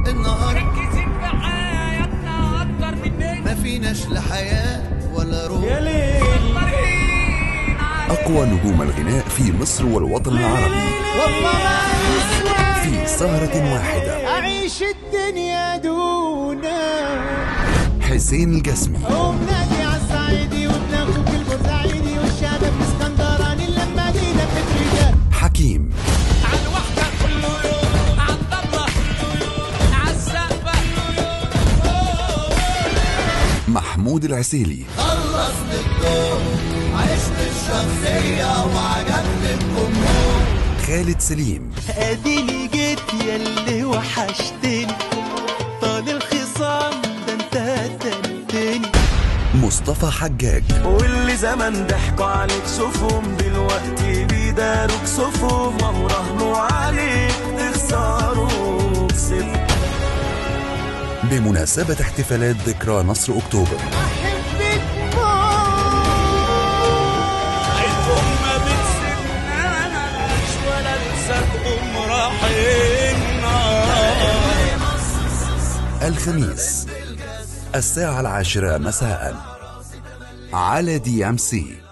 النهار مركزين في حياتنا اكتر مننا ما فيناش لا حياة ولا روح يا ليل مطرين على أقوى نجوم الغناء في مصر والوطن العربي والله ما يسوى في سهرة واحدة أعيش الدنيا دونا حسين الجسمي وبنادي عالصعيدي وابن أخوك البورسعيدي والشباب الاسكندراني لما دي لفت رجال حكيم على الوحدة كل يوم على الضبة على السقفة محمود العسيلي خلصت الدور عشت الشخصية وعجبت الجمهور خالد سليم اديني جيت ياللي وحشتني طال الخصام ده انت هتنتني مصطفى حجاج واللي زمان ضحكوا عليك شوفهم دلوقتي بيداروك صفهم وهو رهنوا عليك تخسروا كسبت بمناسبة احتفالات ذكرى نصر أكتوبر أحبك موت عيدهم ما بتسيبناش ولا لساتهم راحينا الخميس الساعة العاشرة مساء على دي ام سي